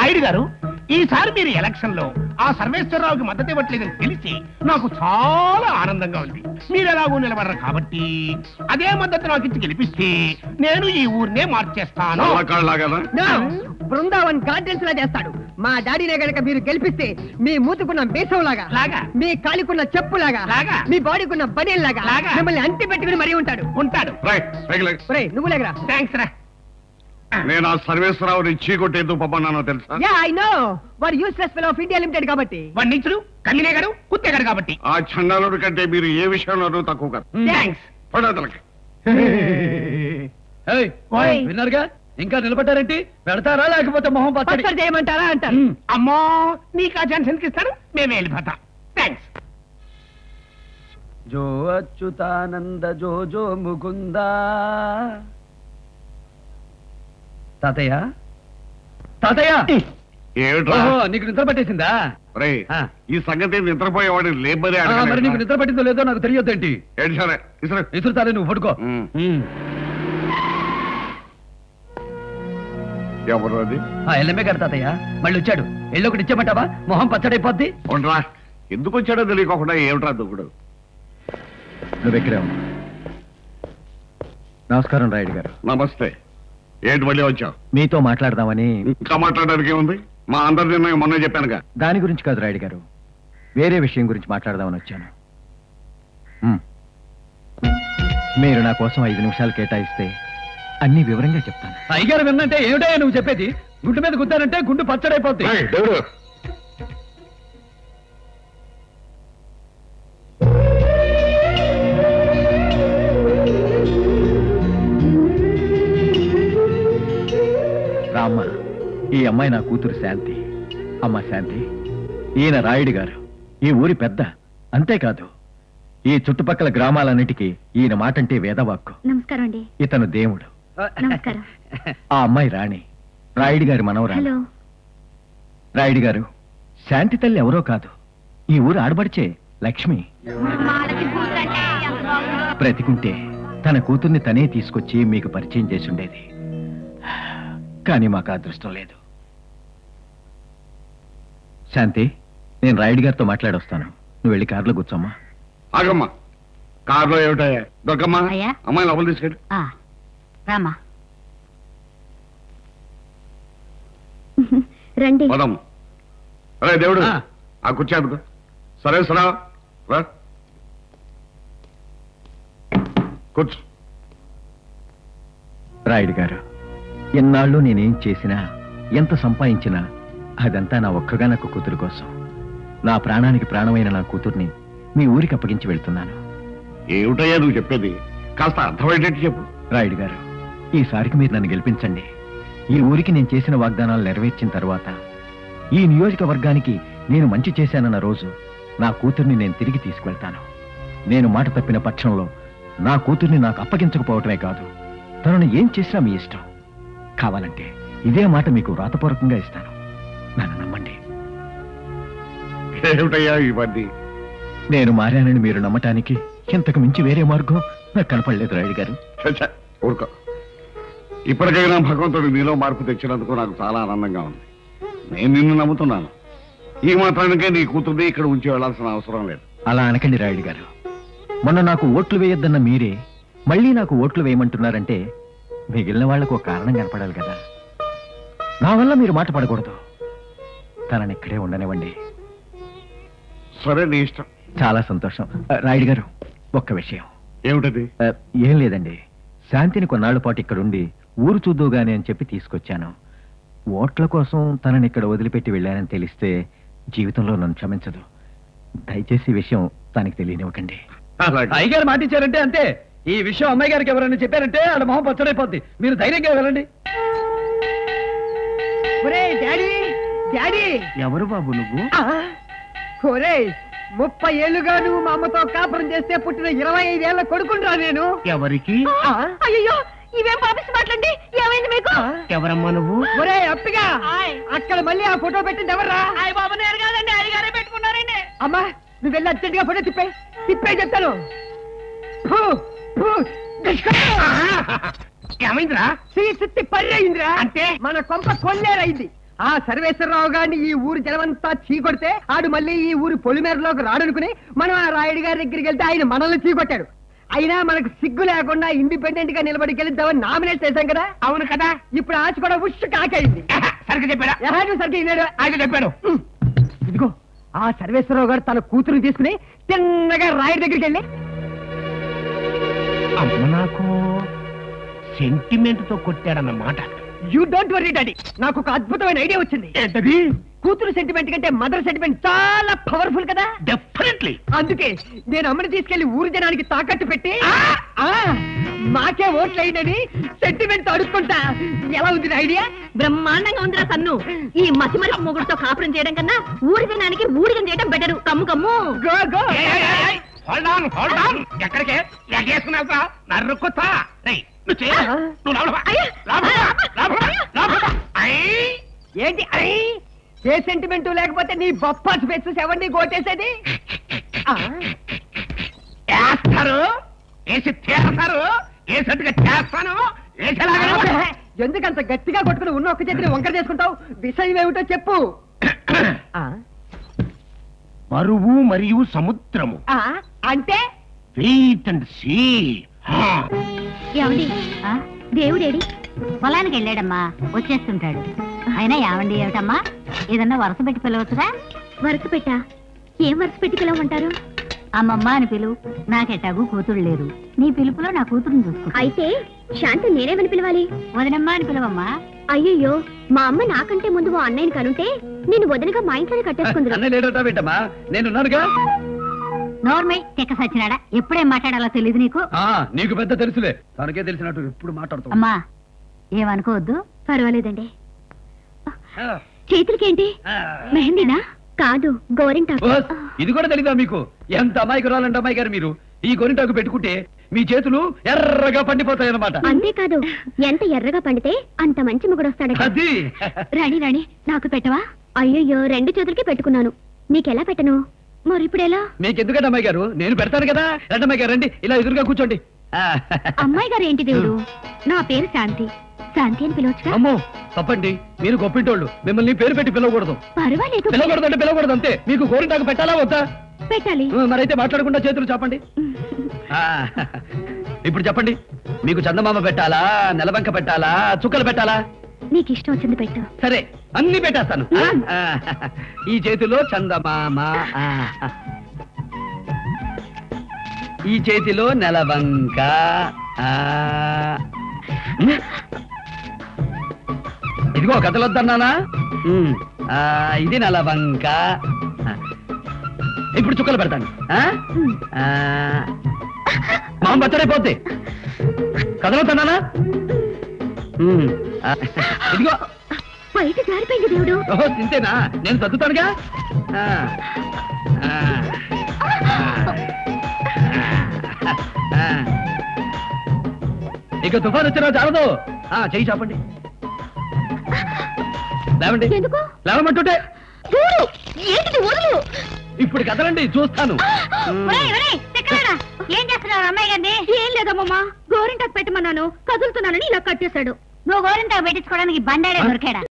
రాయుడు గారు ఈసారి మీరు ఎలక్షన్ లో ఆ సర్వేశ్వరరావుకి మద్దతు ఇవ్వట్లేదని తెలిసి నాకు చాలా ఆనందంగా ఉంది మీరు ఎలాగో నిలబడరు కాబట్టి అదే మద్దతు నాకు ఇచ్చి గెలిపిస్తే నేను ఈ ఊరినే మార్చేస్తాను లాగానా No! బృందావన్ గార్డెన్స్ లా చేస్తాడు మా డాడీనే గనక మీరు గెలిపిస్తే మీ మూతుకున్న మీసం లాగా లాగా. మీ కాలికున్న చెప్పు లాగా లాగా. మీ బాడీకున్న బనీల్ లాగా లాగా. మిమ్మల్ని అంటి పెట్టుకుని మరీ ఉంటాడు ఉంటాడు రైట్ రెగ్యులర్ ఒరేయ్ నువ్వు లేగరా థ్యాంక్స్ రా నేను ఆ సర్వేశ్వరరావుని చీకొట్టి ఎందుకు పంపన్నానో తెలుసా యా ఐ నో వాడు useless fellow of India limited కాబట్టి వండించుడు కన్నినేగాడు కుత్తేగాడు కాబట్టి ఆ చండాలుడి కంటే మీరు ఏ విషయంలోనూ తక్కువ కాదు థ్యాంక్స్ పడదలకి ఏయ్, ఓయ్. విన్నారుగా ఇంకా నిలబడ్డారేంటి పెడతారా లేకపోతే మొహం పచ్చడి పచ్చడి చేయమంటారా అంటారు అమ్మో నీకు ఆ ఛాన్స్ ఎందుకు ఇస్తాను మేమే వెళ్ళిపోతాం థ్యాంక్స్ జో అచ్యుతానంద జో జో ముకుందా తాతయ్య తాతయ్య ఏమిట్రా ఓహో నీకు నిద్ర పట్టేసిందా రే ఆ. ఈ సంగతి నిద్రపోయేవాడిని లేబరే ఆ, మరి నీకు నిద్ర పట్టిందో లేదో నాకు తెలియొద్దేంటి ఏంటి సరే ఇసరు ఇసురుతారే నువ్వు పడుకో ఉమ్. ఉమ్. ఎవరు అది ఆ ఎల్లమ్మే గారు తాతయ్య మళ్ళీ వచ్చాడు ఎల్లు ఒకటి ఇచ్చామంటావా మొహం పచ్చడైపోద్ది ఉండరా ఎందుకు వచ్చాడో తెలియకోకుండా ఏమిట్రా దుక్కుడు నువ్వు ఎక్కడే ఉన్నావు నమస్కారం రాయుడు గారు నమస్తే ఏంటి మళ్ళీ వచ్చావు మీతో మాట్లాడదామని ఇంకా మాట్లాడడానికి ఏముంది మా అందరి నిర్ణయం మొన్న చెప్పానుగా దాని గురించి కాదు రాయుడు గారు వేరే విషయం గురించి మాట్లాడదామని వచ్చాను మ్. మీరు నా కోసం ఐదు నిమిషాలు కేటాయిస్తే అన్ని వివరంగా చెప్తాను అయ్యగారు విన్నంటే ఏమిటయ్యా నువ్వు చెప్పేది గుండు మీద గుద్దానంటే గుండు పచ్చడైపోద్ది ఏయ్, దేవుడు రామ్మ ఈ అమ్మాయి నా కూతురు శాంతి అమ్మ శాంతి ఈయన రాయుడు గారు ఈ ఊరి పెద్ద అంతేకాదు ఈ చుట్టుపక్కల గ్రామాలన్నిటికీ ఈయన మాటంటే వేదవాక్కు నమస్కారం అండి ఇతను దేవుడు నమస్కారం ఆ అమ్మాయి రాణి రాయుడు గారి మనవరాలు హలో రాయుడు గారు శాంతి తల్లి ఎవరో కాదు ఈ ఊరు ఆడబడిచే లక్ష్మి బ్రతికుంటే తన కూతుర్ని తనే తీసుకొచ్చి మీకు పరిచయం చేసి ఉండేది కానీ మాకు ఆ అదృష్టం లేదు శాంతి నేను రాయుడు గారితో మాట్లాడొస్తాను నువ్వు వెళ్ళి కారులో కూర్చోమ్మా ఆగమ్మా కారులో ఏమిటయ్యా దొరకమ్మా అయ్యా. అమ్మాయి లోపల తీసుకెళ్ళి ఆ, రామా రండి పదం అరే దేవుడు ఆ. ఆ కుర్చీ అందుకో సరే సరా రా కూర్చో రాయుడు గారు ఎన్నాళ్ళు నేనేం చేసినా ఎంత సంపాదించినా అదంతా నా ఒక్కగానొక్క కూతురు కోసం నా ప్రాణానికి ప్రాణమైన నా కూతుర్ని మీ ఊరికి అప్పగించి వెళ్తున్నాను ఏమిటయ్యా నువ్వు చెప్పేది కాస్త అర్థమయ్యేటట్టు చెప్పు రాయుడు గారు ఈసారికి మీరు నన్ను గెలిపించండి ఈ ఊరికి నేను చేసిన వాగ్దానాలు నెరవేర్చిన తర్వాత ఈ నియోజకవర్గానికి నేను మంచి చేశానన్న రోజు నా కూతుర్ని నేను తిరిగి తీసుకువెళ్తాను నేను మాట తప్పిన పక్షంలో నా కూతుర్ని నాకు అప్పగించకపోవటమే కాదు తనను ఏం చేసినా మీ ఇష్టం కావాలంటే ఇదే మాట మీకు వ్రాతపూర్వకంగా ఇస్తాను నన్ను నమ్మండి ఏమిటయ్యా ఇవన్నీ నేను మారానని మీరు నమ్మటానికి ఇంతకు మించి వేరే మార్గం నాకు కనపడలేదు రాయుడు గారు చచ్చ ఊరుకో ఇప్పటికైనా భగవంతుడు నీలో మార్పు తెచ్చినందుకు నాకు చాలా ఆనందంగా ఉంది నేను నిన్ను నమ్ముతున్నాను ఈ మాత్రానికే నీ కూతుర్ని ఇక్కడ ఉంచి వెళ్లాల్సిన అవసరం లేదు అలా అనకండి రాయుడు గారు మొన్న నాకు ఓట్లు వేయొద్దన్న మీరే మళ్ళీ నాకు ఓట్లు వేయమంటున్నారంటే మిగిలిన వాళ్లకు ఒక కారణం కనపడాలి కదా నా వల్ల మీరు మాట పడకూడదు తనని ఇక్కడే ఉండనివ్వండి సరే నీ ఇష్టం చాలా సంతోషం ఆ, రాయుడు గారు ఒక్క విషయం ఏమిటది ఆ, ఏం లేదండి శాంతిని కొన్నాళ్ల పాటు ఇక్కడుండి ఊరు చూద్దుగానే అని చెప్పి తీసుకొచ్చాను ఓట్ల కోసం తనని ఇక్కడ వదిలిపెట్టి వెళ్ళానని తెలిస్తే జీవితంలో నన్ను క్షమించదు దయచేసి ఈ విషయం తనకి తెలియనివ్వకండి అలాగే అయ్యగారు మాట ఇచ్చారంటే అంతే ఈ విషయం అమ్మాయి గారికి ఎవరైనా చెప్పారంటే ఆడ మొహం పచ్చడైపోద్ది మీరు ధైర్యంగా వెళ్ళండి ఒరే డాడీ డాడీ ఎవరు బాబు నువ్వు ఆ! ఒరే ముప్పై ఏళ్ళుగా నువ్వు మా అమ్మతో కాపురం చేస్తే పుట్టిన ఇరవై ఐదేళ్ల కొడుకుంటా నేను ఎవరికి ఆ! అయ్యో ఇవేం పాపిస్తు మాట్లాడి ఏమైంది మీకు ఆ! ఎవరమ్మా నువ్వు ఒరే అప్పిగా అక్కడ మళ్ళీ ఆ ఫోటో పెట్టింది ఎవర్రా బాబు నేరు కాదండి అయ్యగారే పెట్టుకున్నారండి అమ్మా నువ్వు వెళ్ళి అర్జెంట్ గా ఫోటో తిప్పే తిప్పే చెప్తాను ఫు, ఫు, దుష్కర్మ. ఏమైందిరా శ్రీ సిత్తి పర్రయిందిరా అంటే? మన కొంప కొల్లేరైంది ఆ సర్వేశ్వరరావు గారిని ఈ ఊరు జనమంతా చీకొడితే ఆడు మళ్ళీ ఈ ఊరు పొలిమేరలోకి రాడనుకుని మనం ఆ రాయుడు గారి దగ్గరికి వెళ్తే ఆయన మనల్ని చీకొట్టాడు అయినా మనకు సిగ్గు లేకుండా ఇండిపెండెంట్ గా నిలబడి గెలుద్దామని నామినేట్ చేశాం కదా అవును కదా ఇప్పుడు ఆశ కూడా ఉష్ కాకైంది సరిగ్గా చెప్పాడా ఎలాంటి సరికి విన్నాడు ఆయన చెప్పాడు ఇదిగో ఆ సర్వేశ్వరరావు గారు తన కూతురుని తీసుకుని తిన్నగా రాయుడి దగ్గరికి వెళ్ళి అమ్మ నాకు సెంటిమెంట్ తో కొట్టాడన్నమాట యూ డోంట్ వరీ డాడీ నాకు ఒక అద్భుతమైన ఐడియా వచ్చింది ఏంటది కూతురు సెంటిమెంట్ కంటే మదర్ సెంటిమెంట్ చాలా పవర్ఫుల్ కదా డెఫినెట్లీ అందుకే నేను అమ్మని తీసుకెళ్లి ఊరు జనానికి తాకట్టు పెట్టి ఆ, మాకే ఓట్లు అయిందని సెంటిమెంట్ అడుక్కుంటా ఎలా ఉంది నా ఐడియా బ్రహ్మాండంగా ఉందిరా సన్ను ఈ మసిమరి మొగుడుతో కాపురం చేయడం కన్నా ఊరి జనానికి ఊడిగం చేయడం better come come go go hold on hold on ఎక్కడికే ఎగేసుకున్నావురా నరుకుతా రేయ్ నువ్వు చేయ నువ్వు లోపల అయ్యా! లోపల లోపల లోపల ఐ ఏంటి ఐ ఏ సెంటిమెంట్ లేకపోతే నీ బొప్పాస్ పెచ్చస్ ఎవరిని కోటేసేది ఆ, వేస్తారు వేసి తీస్తారు వేసేట్టుగా చేస్తాను వేసేలాగా ఎందుకంత గట్టిగా కొట్టుకుని ఉన్న ఒక్క చేతిని వంకర చేసుకుంటావు విషయం ఏమిటో చెప్పు ఆ, బరువు మరియు సముద్రము ఆ, అంటే వెయిట్ అండ్ సీ ఏమండి దేవుడేడి పొలానికి వెళ్ళాడమ్మా వచ్చేస్తుంటాడు అయినా ఏమండి ఏమిటమ్మా ఏదన్నా వరుస పెట్టి పిలవచ్చుగా వరుస పెట్టా ఏం వరుస పెట్టి పిలవమంటారు అమ్మమ్మ అని పిలువు నాకెట్టాగు కూతురు లేరు నీ పిలుపులో నా కూతురుని చూసుకో అయితే శాంతి నేనేమని పిలవాలి వదినమ్మా అని పిలవమ్మా అయ్యయ్యో మా అమ్మ నాకంటే ముందు ఓ అన్నయ్యని కనుంటే నేను వదినగా మా ఇంట్లోనే కట్టేసుకుంది అన్నీ లేడటా బిడ్డమ్మా నేనున్నానుగా నోర్మై తెక్క సచ్చినాడా ఎప్పుడేం మాట్లాడాలో తెలియదు నీకు ఆ, నీకు పెద్ద తెలుసులే తనకే తెలిసినట్టు ఎప్పుడు మాట్లాడుతావు అమ్మా ఏమనుకోవద్దు పర్వాలేదండి ఆ, చేతులకేంటి ఆ. మెహందీనా కాదు గోరింటాకు ఓస్, ఇది కూడా తెలీదా మీకు ఎంత అమాయకురాలంటే అమ్మాయి గారు మీరు ఈ గొనిటాకు పెట్టుకుంటే మీ చేతులు ఎర్రగా పండిపోతాయన్నమాట అంతేకాదు ఎంత ఎర్రగా పండితే అంత మంచి మొగుడు వస్తాడట అది రాణి రాణి నాకు పెట్టవా అయ్యయ్యో రెండు చేతులకి పెట్టుకున్నాను నీకెలా పెట్టను మరి ఇప్పుడెలా మీకు ఎందుకంటే అమ్మాయి గారు నేను పెడతాను కదా రండి అమ్మాయి గారు రండి ఇలా ఎదురుగా కూర్చోండి ఆ. అమ్మాయి గారు ఏంటి దేవుడు నా పేరు శాంతి శాంతి అని పిలవచ్చుగా అమ్మో తప్పండి మీరు గొప్పింటోళ్ళు మిమ్మల్ని పేరు పెట్టి పిలవకూడదు పర్వాలేదు పిలవకూడదు అంటే పిలవకూడదు అంతే మీకు గోరింటాకు పెట్టాలా వద్దా పెట్టాలి ఆ, మరైతే మాట్లాడకుండా చేతులు చెప్పండి ఆ, ఇప్పుడు చెప్పండి మీకు చందమామ పెట్టాలా నెలబంక పెట్టాలా చుక్కలు పెట్టాలా నీకు ఇష్టం వచ్చింది పెట్టు సరే అన్ని పెట్టేస్తాను ఆ, ఆ, ఈ చేతిలో చందమామ ఆ, ఈ చేతిలో నెలవంక ఆ, ఉమ్. ఇదిగో కథలొద్దన్నానా ఉమ్, ఆ, ఇది నెలవంక ఆ, ఇప్పుడు చుక్కలు పెడతాను ఆ? ఆ, మామ బచ్చడైపోద్ది కథలొద్దన్నానా ఉమ్, ఆ, ఇదిగో బయట జారిపోయింది దేవుడు ఓహో ఇంతేనా నేను చదువుతానుగా ఆ, ఆ, ఆ, ఆ. ఇక తుఫాన్ వచ్చినా చాలదు ఆ, చెయ్యి చాపండి లేవండి ఎందుకు లేవమంటుంటే చూడు ఏంటిది వదులు ఇప్పుడు కదలండి చూస్తాను ఒరేయ్, ఒరేయ్, తిక్కలారా, ఏం చేస్తున్నావు అమ్మాయి గారిని ఏం లేదమ్మమ్మా గోరింటాకు పెట్టమన్నాను కదులుతున్నానని ఇలా కట్టేశాడు నువ్వు గోరింటాకు పెట్టించుకోవడానికి బండాడే దొరికాడా